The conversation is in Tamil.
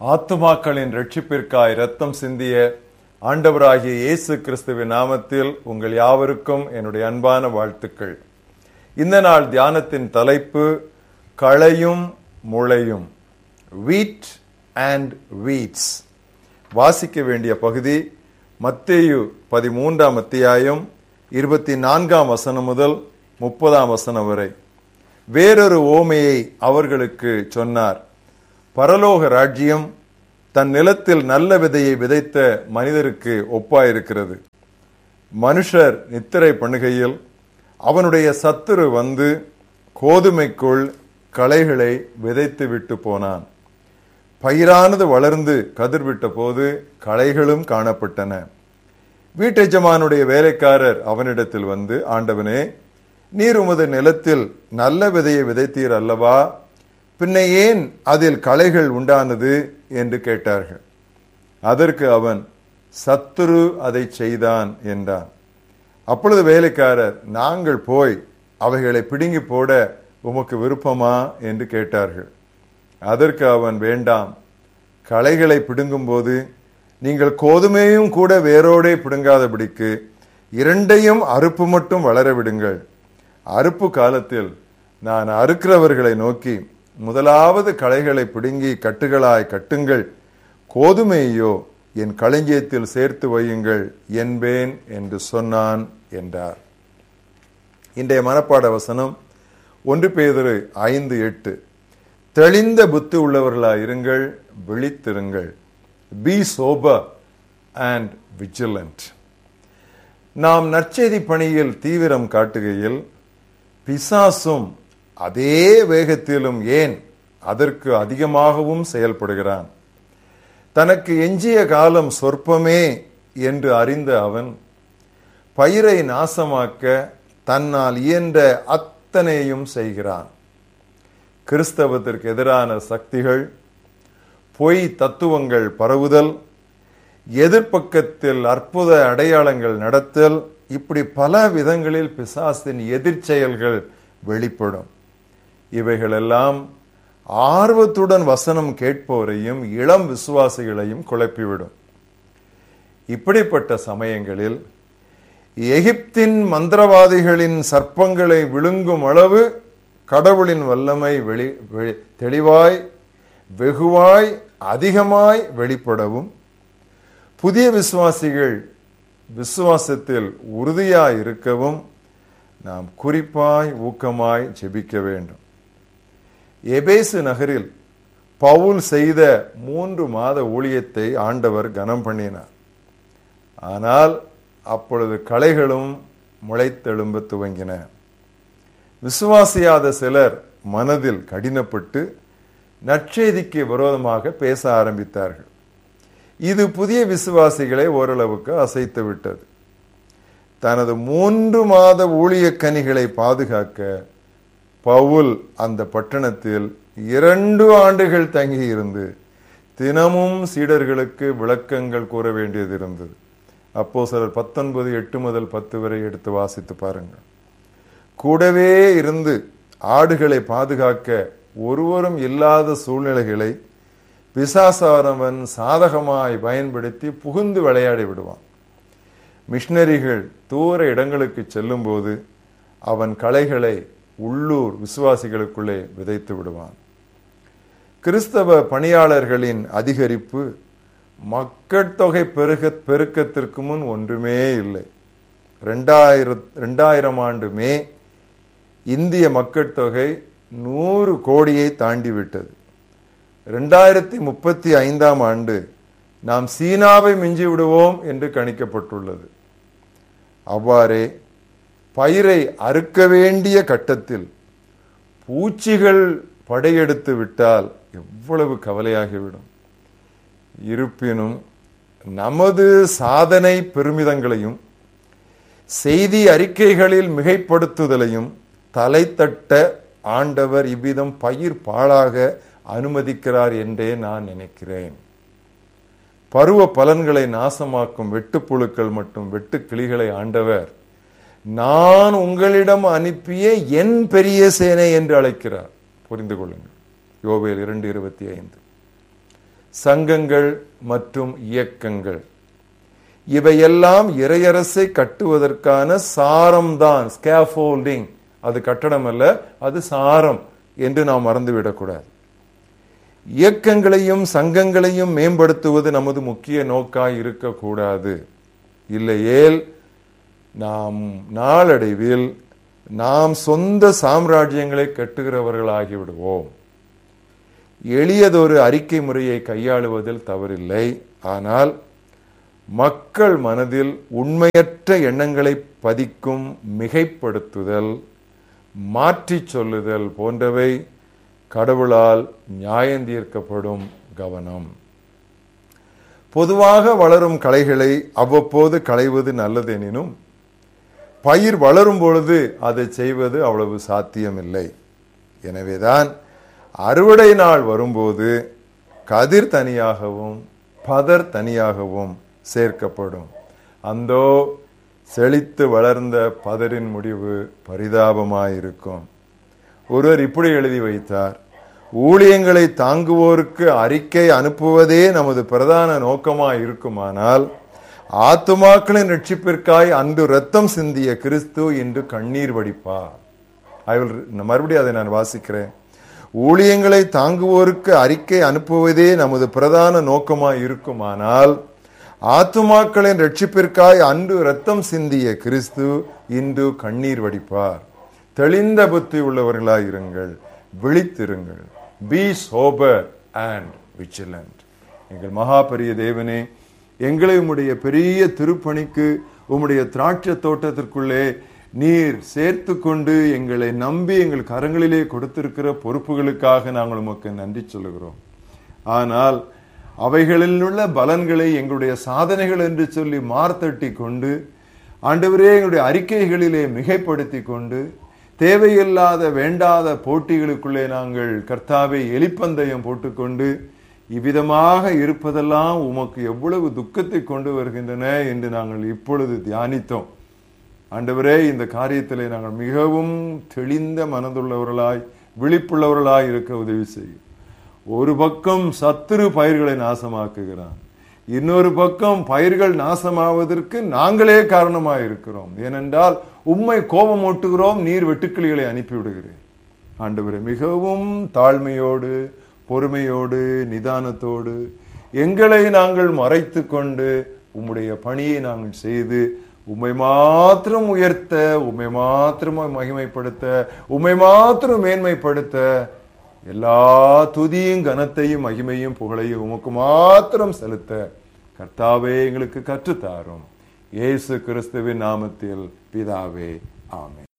ஆத்துமாக்களின் ரட்சிப்பிற்காய் ரத்தம் சிந்திய ஆண்டவராகிய இயேசு கிறிஸ்துவின் நாமத்தில் உங்கள் யாவருக்கும் என்னுடைய அன்பான வாழ்த்துக்கள் இந்த நாள் தியானத்தின் தலைப்பு களையும் முளையும் வீட் அண்ட் வீட்ஸ் வாசிக்க வேண்டிய பகுதி மத்தேயு பதிமூன்றாம் அத்தியாயம் இருபத்தி நான்காம் வசனம் முதல் முப்பதாம் வசனம் வரை வேறொரு ஓமையை அவர்களுக்கு சொன்னார் பரலோக ராஜ்யம் தன் நிலத்தில் நல்ல விதையை விதைத்த மனிதருக்கு ஒப்பாயிருக்கிறது மனுஷர் நித்திரை பண்ணுகையில் அவனுடைய சத்துரு வந்து கோதுமைக்குள் களைகளை விதைத்து விட்டு போனான் பயிரானது வளர்ந்து கதிர்விட்ட போது களைகளும் காணப்பட்டன வீட்டெஜமானுடைய வேலைக்காரர் அவனிடத்தில் வந்து ஆண்டவனே நீர் உமது நிலத்தில் நல்ல விதையை விதைத்தீர் அல்லவா பின்ன ஏன் அதில் களைகள் உண்டானது என்று கேட்டார்கள் அதற்கு அவன் சத்துரு அதை செய்தான் என்றான் அப்பொழுது வேலைக்காரர் நாங்கள் போய் அவைகளை பிடுங்கி போட உமக்கு விருப்பமா என்று கேட்டார்கள் அதற்கு அவன் வேண்டாம் களைகளை பிடுங்கும்போது நீங்கள் கோதுமையும் கூட வேரோடே பிடுங்காதபடிக்கு இரண்டையும் அறுப்பு மட்டும் வளர விடுங்கள் அறுப்பு காலத்தில் நான் அறுக்கிறவர்களை நோக்கி முதலாவது களைகளை பிடுங்கி கட்டுகளாய் கட்டுங்கள் கோதுமையோ என் களஞ்சியத்தில் சேர்த்து வையுங்கள் என்பேன் என்று சொன்னான் என்றார் இன்றைய மனப்பாட வசனம் ஒன்று பேதரு ஐந்து எட்டு தெளிந்த புத்தி உள்ளவர்களாய் இருங்கள் விழித்திருங்கள் பி சோபர் அண்ட் விஜிலண்ட் நாம் நற்செய்தி பணியில் தீவிரம் காட்டுகையில் பிசாசும் அதே வேகத்திலும் ஏன் அதற்கு அதிகமாகவும் செயல்படுகிறான் தனக்கு எஞ்சிய காலம் சொற்பமே என்று அறிந்த அவன் பயிரை நாசமாக்க தன்னால் இயன்ற அத்தனையும் செய்கிறான் கிறிஸ்தவத்திற்கு எதிரான சக்திகள் பொய் தத்துவங்கள் பரவுதல் எதிர்ப்பக்கத்தில் அற்புத அடையாளங்கள் நடத்தல் இப்படி பல விதங்களில் பிசாசின் எதிர்ச்செயல்கள் வெளிப்படும் இவைகளெல்லாம் ஆர்வத்துடன் வசனம் கேட்போரையும் இளம் விசுவாசிகளையும் குழப்பிவிடும் இப்படிப்பட்ட சமயங்களில் எகிப்தின் மந்திரவாதிகளின் சர்ப்பங்களை விழுங்கும் அளவு கடவுளின் வல்லமை வெளி தெளிவாய் வெகுவாய் அதிகமாய் வெளிப்படவும் புதிய விசுவாசிகள் விசுவாசத்தில் உறுதியாய் இருக்கவும் நாம் குறிப்பாய் ஊக்கமாய் ஜெபிக்க வேண்டும் எபேசு நகரில் பவுல் செய்த மூன்று மாத ஊழியத்தை ஆண்டவர் கனம் பண்ணினார் ஆனால் அப்பொழுது களைகளும் முளைத்தெழும்ப துவங்கின விசுவாசியாத சிலர் மனதில் கடினப்பட்டு நற்செய்திக்கு விரோதமாக பேச ஆரம்பித்தார்கள் இது புதிய விசுவாசிகளை ஓரளவுக்கு அசைத்து விட்டது தனது மூன்று மாத ஊழிய கனிகளை பாதுகாக்க பவுல் அந்த பட்டணத்தில் இரண்டு ஆண்டுகள் தங்கியிருந்து தினமும் சீடர்களுக்கு விளக்கங்கள் கூற வேண்டியது இருந்தது அப்போ சிலர் பத்தொன்பது எட்டு முதல் பத்து வரை எடுத்து வாசித்து பாருங்கள் கூடவே இருந்து ஆடுகளை பாதுகாக்க ஒருவரும் இல்லாத சூழ்நிலைகளை பிசாசாரவன் சாதகமாய் பயன்படுத்தி புகுந்து விளையாடி விடுவான் மிஷினரிகள் தூர இடங்களுக்கு செல்லும் போது அவன் கலைகளை உள்ளூர் விசுவாசிகளுக்குள்ளே விதைத்து விடுவான் கிறிஸ்தவ பணியாளர்களின் அதிகரிப்பு மக்கட்தொகை பெருக பெருக்கத்திற்கு முன் ஒன்றுமே இல்லை ரெண்டாயிரம் ரெண்டாயிரம் ஆண்டு மே இந்திய மக்கட்தொகை நூறு கோடியை தாண்டி விட்டது ரெண்டாயிரத்தி முப்பத்தி ஐந்தாம் ஆண்டு நாம் சீனாவை மிஞ்சி விடுவோம் என்று கணிக்கப்பட்டுள்ளது அவ்வாறே பயிரை அறுக்க வேண்டிய கட்டத்தில் பூச்சிகள் படையெடுத்து விட்டால் எவ்வளவு கவலையாகிவிடும் இருப்பினும் நமது சாதனை பெருமிதங்களையும் செய்தி அறிக்கைகளில் மிகைப்படுத்துதலையும் தலைத்தட்ட ஆண்டவர் இவ்விதம் பயிர் பாழாக அனுமதிக்கிறார் என்றே நான் நினைக்கிறேன் பருவ பலன்களை நாசமாக்கும் வெட்டுப்புழுக்கள் மற்றும் வெட்டுக்கிளிகளை ஆண்டவர் நான் உங்களிடம் அனுப்பிய என் பெரிய சேனை என்று அழைக்கிறார் புரிந்து கொள்ளுங்கள் யோவேல் இரண்டு இருபத்தி ஐந்து சங்கங்கள் மற்றும் இயக்கங்கள் இவையெல்லாம் இறையரசை கட்டுவதற்கான சாரம்தான் ஸ்கேஃபோல்டிங் அது கட்டடம் அல்ல அது சாரம் என்று நாம் மறந்துவிடக்கூடாது இயக்கங்களையும் சங்கங்களையும் மேம்படுத்துவது நமது முக்கிய நோக்காய் இருக்கக்கூடாது இல்லையேல் நாம் நாளடைவில் நாம் சொந்த சாம்ராஜ்யங்களை கட்டுகிறவர்களாகி விடுவோம் எளியதொரு அறிக்கை முறையை கையாளுவதில் தவறில்லை ஆனால் மக்கள் மனதில் உண்மையற்ற எண்ணங்களை பதிக்கும் மிகைப்படுத்துதல் மாற்றிச் சொல்லுதல் போன்றவை கடவுளால் நியாயந்தீர்க்கப்படும் கவனம் பொதுவாக வளரும் களைகளை அவ்வப்போது களைவது நல்லதெனினும் பயிர் வளரும் பொழுது அதை செய்வது அவ்வளவு சாத்தியமில்லை எனவேதான் அறுவடை நாள் வரும்போது கதிர் தனியாகவும் பதர் தனியாகவும் சேர்க்கப்படும் அந்தோ செழித்து வளர்ந்த பதரின் முடிவு பரிதாபமாயிருக்கும் ஒருவர் இப்படி எழுதி வைத்தார் ஊழியங்களை தாங்குவோருக்கு அறிக்கை அனுப்புவதே நமது பிரதான நோக்கமாய் இருக்குமானால் ஆத்துமாக்களின் ரட்சிப்பிற்காய் அன்று ரத்தம் சிந்திய கிறிஸ்து இன்று கண்ணீர் வடிப்பார் ஐ வில் மறுபடியும் அதை நான் வாசிக்கிறேன் ஊழியங்களை தாங்குவோருக்கு அறிக்கை அனுப்புவதே நமது பிரதான நோக்கமாய் இருக்குமானால் ஆத்துமாக்களின் ரட்சிப்பிற்காய் அன்று ரத்தம் சிந்திய கிறிஸ்து இன்று கண்ணீர் வடிப்பார் தெளிந்த புத்தி உள்ளவர்களாய் இருங்கள் விழித்திருங்கள் பி சோபர் அண்ட் விச்சிலண்ட் எங்கள் மகா பெரிய தேவனே எங்களை உம்முடைய பெரிய திருப்பணிக்கு உம்முடைய திராட்சை தோட்டத்திற்குள்ளே நீர் சேர்த்து கொண்டு எங்களை நம்பி எங்கள் கரங்களிலே கொடுத்திருக்கிற பொறுப்புகளுக்காக நாங்கள் உமக்கு நன்றி சொல்லுகிறோம் ஆனால் அவைகளில் உள்ள பலன்களை எங்களுடைய சாதனைகள் என்று சொல்லி மார்த்தட்டி கொண்டு ஆண்டவரே எங்களுடைய அறிக்கைகளிலே மிகைப்படுத்தி கொண்டு தேவையில்லாத வேண்டாத போட்டிகளுக்குள்ளே நாங்கள் கர்த்தாவை எலிப்பந்தயம் போட்டுக்கொண்டு இவ்விதமாக இருப்பதெல்லாம் உமக்கு எவ்வளவு துக்கத்தை கொண்டு வருகின்றன என்று நாங்கள் இப்பொழுது தியானித்தோம் ஆண்டவரே இந்த காரியத்திலே நாங்கள் மிகவும் தெளிந்த மனதுள்ளவர்களாய் விழிப்புள்ளவர்களாய் இருக்க உதவி செய்யும் ஒரு பக்கம் சத்துரு பயிர்களை நாசமாக்குகிறான் இன்னொரு பக்கம் பயிர்கள் நாசமாவதற்கு நாங்களே காரணமாக இருக்கிறோம் ஏனென்றால் உம்மை கோபம் ஓட்டுகிறோம் நீர் வெட்டுக்கிளிகளை அனுப்பிவிடுகிறேன் ஆண்டவரே மிகவும் தாழ்மையோடு பொறுமையோடு நிதானத்தோடு எங்களை நாங்கள் மறைத்து கொண்டு உம்முடைய பணியை நாங்கள் செய்து உம்மை மாத்திரம் உயர்த்த உம்மை மாத்திரம் மகிமைப்படுத்த உம்மை மாத்திரம் மேன்மைப்படுத்த எல்லா துதியும் கனத்தையும் மகிமையும் புகழையும் உமக்கு மாத்திரம் செலுத்த கர்த்தாவே எங்களுக்கு கற்றுத்தாரும் இயேசு கிறிஸ்துவின் நாமத்தில் பிதாவே ஆமென்